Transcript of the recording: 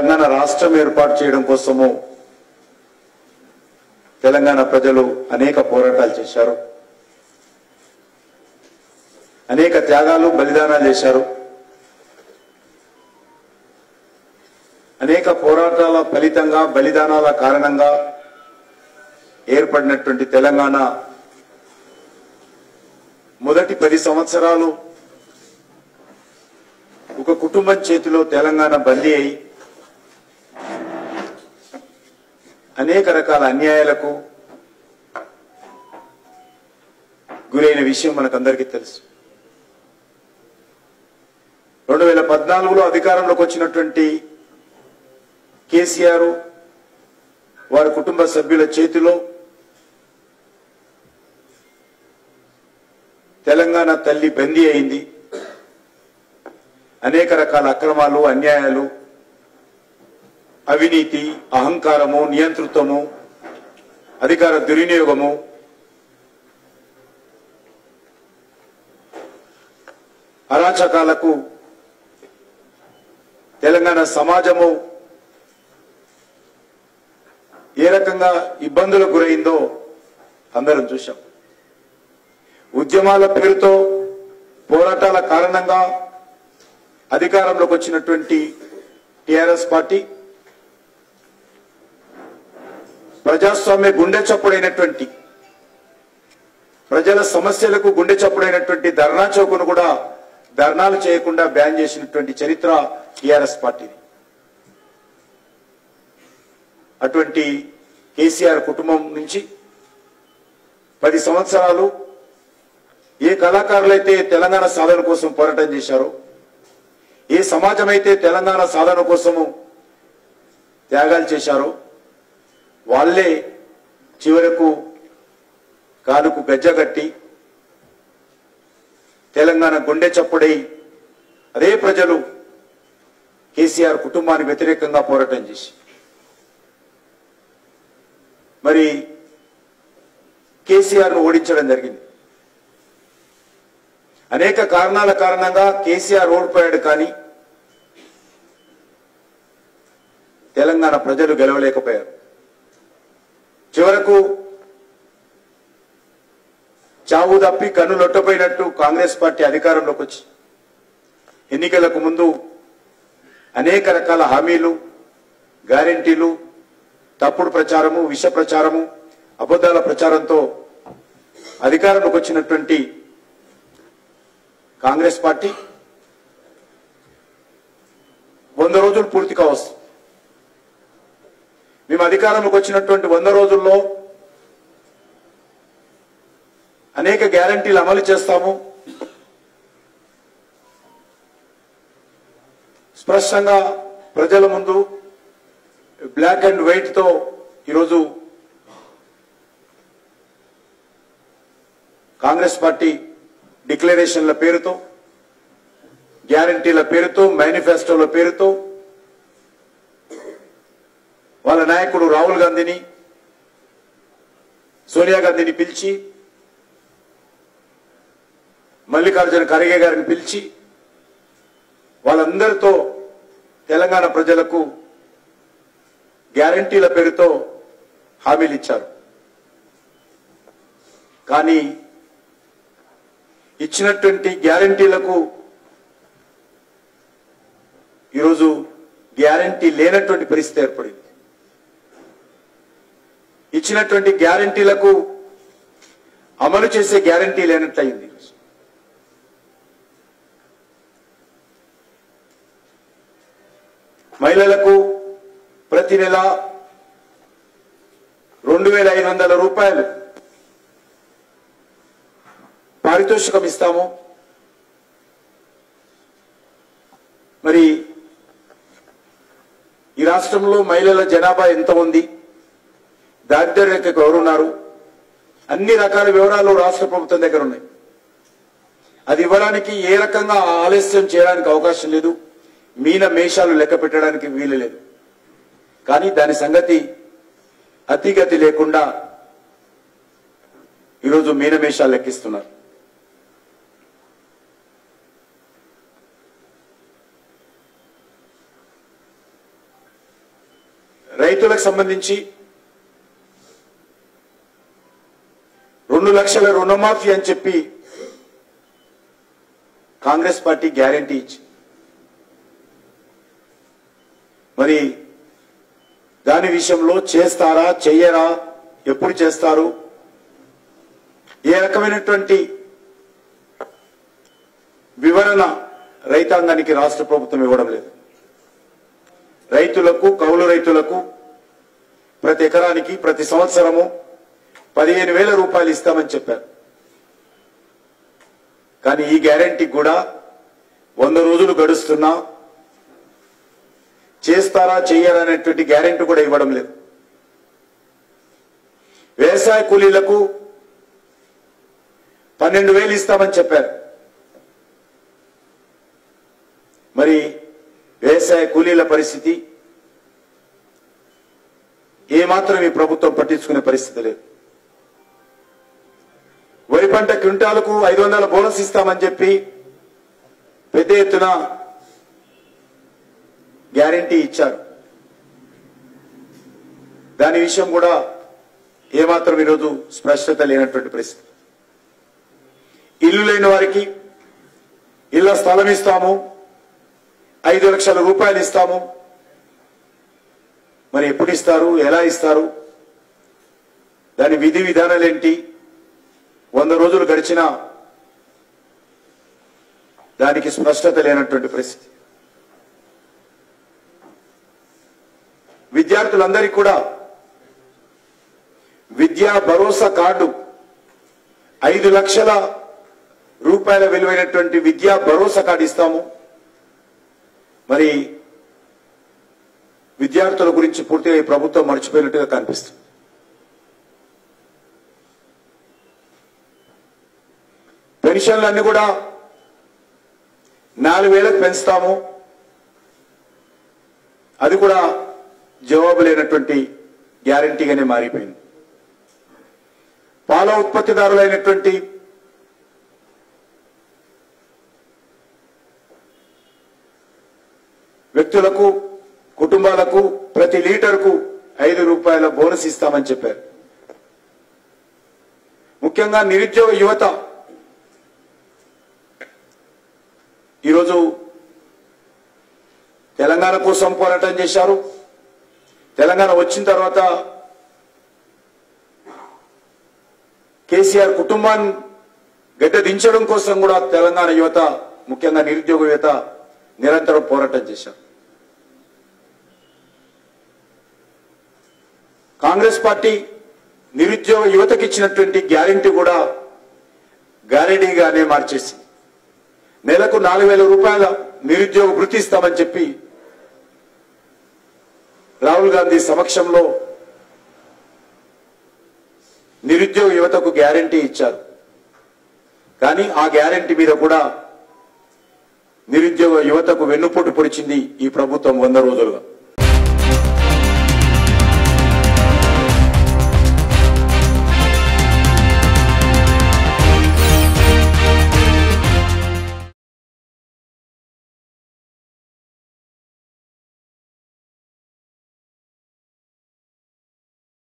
తెలంగాణ రాష్ట్రం ఏర్పాటు చేయడం కోసము తెలంగాణ ప్రజలు అనేక పోరాటాలు చేశారు అనేక త్యాగాలు బలిదానాలు చేశారు అనేక పోరాటాల ఫలితంగా బలిదానాల కారణంగా ఏర్పడినటువంటి తెలంగాణ మొదటి పది సంవత్సరాలు ఒక కుటుంబం చేతిలో తెలంగాణ బందీ అయి అనేక రకాల అన్యాయాలకు గురైన విషయం మనకందరికీ తెలుసు రెండు వేల పద్నాలుగులో అధికారంలోకి వచ్చినటువంటి కేసీఆర్ వారి కుటుంబ సభ్యుల చేతిలో తెలంగాణ తల్లి బందీ అయింది అనేక రకాల అక్రమాలు అన్యాయాలు అవినీతి అహంకారము నియంతృత్వము అధికార దుర్వినియోగము అరాచకాలకు తెలంగాణ సమాజము ఏ రకంగా ఇబ్బందులకు గురైందో అందరం చూశాం ఉద్యమాల పేరుతో పోరాటాల కారణంగా అధికారంలోకి వచ్చినటువంటి టిఆర్ఎస్ పార్టీ ప్రజాస్వామ్య గుండె చప్పుడైనటువంటి ప్రజల సమస్యలకు గుండె చప్పుడైనటువంటి ధర్నా చౌకను కూడా ధర్నాలు చేయకుండా బ్యాన్ చేసినటువంటి చరిత్ర టిఆర్ఎస్ పార్టీది అటువంటి కేసీఆర్ కుటుంబం నుంచి పది సంవత్సరాలు ఏ కళాకారులైతే తెలంగాణ సాధన కోసం పోరాటం చేశారో ఏ సమాజం అయితే తెలంగాణ సాధన కోసము త్యాగాలు చేశారో వాళ్ళే చివరకు కాలుకు గజ్జగట్టి తెలంగాణ గుండె చప్పుడై అదే ప్రజలు కేసీఆర్ కుటుంబానికి వ్యతిరేకంగా పోరాటం చేసి మరి కేసీఆర్ ను ఓడించడం జరిగింది అనేక కారణాల కారణంగా కేసీఆర్ ఓడిపోయాడు కానీ తెలంగాణ ప్రజలు గెలవలేకపోయారు చివరకు చావు తప్పి కన్ను లొట్టపోయినట్టు కాంగ్రెస్ పార్టీ అధికారంలోకి వచ్చి ఎన్నికలకు ముందు అనేక రకాల హామీలు గ్యారెంటీలు తప్పుడు ప్రచారము విష ప్రచారము అబద్ధాల ప్రచారంతో అధికారంలోకి వచ్చినటువంటి కాంగ్రెస్ పార్టీ వంద రోజులు పూర్తి కావస్తుంది మేము అధికారంలోకి వచ్చినటువంటి వంద రోజుల్లో అనేక గ్యారంటీలు అమలు చేస్తాము స్పష్టంగా ప్రజల ముందు బ్లాక్ అండ్ వైట్ తో ఈరోజు కాంగ్రెస్ పార్టీ డిక్లరేషన్ల పేరుతో గ్యారంటీల పేరుతో మేనిఫెస్టోల పేరుతో వాళ్ళ నాయకుడు రాహుల్ గాంధీని సోనియా గాంధీని పిలిచి మల్లికార్జున ఖర్గే గారిని పిలిచి వాళ్ళందరితో తెలంగాణ ప్రజలకు గ్యారంటీల పేరుతో హామీలు ఇచ్చారు కానీ ఇచ్చినటువంటి గ్యారంటీలకు ఈరోజు గ్యారంటీ లేనటువంటి పరిస్థితి ఏర్పడింది ఇచ్చినటువంటి గ్యారంటీలకు అమలు చేసే గ్యారంటీ లేనట్లయింది ఈరోజు. మహిళలకు ప్రతి నెల రెండు వేల ఐదు వందల రూపాయలు పారితోషికం ఇస్తాము మరి ఈ రాష్ట్రంలో మహిళల జనాభా ఎంత ఉంది దారిద్ర్య రేఖకు ఎవరున్నారు అన్ని రకాల వివరాలు రాష్ట్ర ప్రభుత్వం దగ్గర ఉన్నాయి అది ఇవ్వడానికి ఏ రకంగా ఆలస్యం చేయడానికి అవకాశం లేదు మీన మేషాలు లెక్క పెట్టడానికి వీలు లేదు కానీ దాని సంగతి అతిగతి లేకుండా ఈరోజు మీనమేషాలు లెక్కిస్తున్నారు రైతులకు సంబంధించి రెండు లక్షల రుణమాఫీ అని చెప్పి కాంగ్రెస్ పార్టీ గ్యారంటీ ఇచ్చి మరి దాని విషయంలో చేస్తారా చెయ్యరా ఎప్పుడు చేస్తారు ఏ రకమైనటువంటి వివరణ రైతాంగానికి రాష్ట్ర ప్రభుత్వం ఇవ్వడం లేదు రైతులకు కౌలు రైతులకు ప్రతి ఎకరానికి ప్రతి సంవత్సరము పదిహేను వేల రూపాయలు ఇస్తామని చెప్పారు కానీ ఈ గ్యారంటీ కూడా వంద రోజులు గడుస్తున్నా చేస్తారా చెయ్యరా అనేటువంటి గ్యారెంటీ కూడా ఇవ్వడం లేదు వ్యవసాయ కూలీలకు పన్నెండు వేలు ఇస్తామని చెప్పారు మరి వ్యవసాయ కూలీల పరిస్థితి ఏమాత్రం ఈ ప్రభుత్వం పట్టించుకునే పరిస్థితి లేదు వరి పంట క్వింటాలకు ఐదు వందల బోనస్ ఇస్తామని చెప్పి పెద్ద ఎత్తున గ్యారంటీ ఇచ్చారు దాని విషయం కూడా ఏమాత్రం ఈరోజు స్పష్టత లేనటువంటి పరిస్థితి ఇల్లు లేని వారికి ఇళ్ల స్థలం ఇస్తాము ఐదు లక్షల రూపాయలు ఇస్తాము మరి ఎప్పుడు ఇస్తారు ఎలా ఇస్తారు దాని విధి విధానాలేంటి వంద రోజులు గడిచినా దానికి స్పష్టత లేనటువంటి పరిస్థితి విద్యార్థులందరికీ కూడా విద్యా భరోసా కార్డు ఐదు లక్షల రూపాయల విలువైనటువంటి విద్యా భరోసా కార్డు ఇస్తాము మరి విద్యార్థుల గురించి పూర్తిగా ఈ ప్రభుత్వం మర్చిపోయినట్టుగా కనిపిస్తుంది పెన్షన్లన్నీ కూడా నాలుగు వేలకు పెంచుతాము అది కూడా జవాబు లేనటువంటి గ్యారంటీగానే మారిపోయింది పాల ఉత్పత్తిదారులైనటువంటి వ్యక్తులకు కుటుంబాలకు ప్రతి లీటర్కు ఐదు రూపాయల బోనస్ ఇస్తామని చెప్పారు ముఖ్యంగా నిరుద్యోగ యువత ఈరోజు తెలంగాణ కోసం పోరాటం చేశారు తెలంగాణ వచ్చిన తర్వాత కేసీఆర్ కుటుంబాన్ని గడ్డ దించడం కోసం కూడా తెలంగాణ యువత ముఖ్యంగా నిరుద్యోగ యువత నిరంతరం పోరాటం చేశారు కాంగ్రెస్ పార్టీ నిరుద్యోగ యువతకి ఇచ్చినటువంటి గ్యారంటీ కూడా గ్యారంటీగానే మార్చేసింది నెలకు నాలుగు వేల రూపాయల నిరుద్యోగ వృత్తి ఇస్తామని చెప్పి రాహుల్ గాంధీ సమక్షంలో నిరుద్యోగ యువతకు గ్యారంటీ ఇచ్చారు కానీ ఆ గ్యారంటీ మీద కూడా నిరుద్యోగ యువతకు వెన్నుపోటు పొడిచింది ఈ ప్రభుత్వం వంద రోజులుగా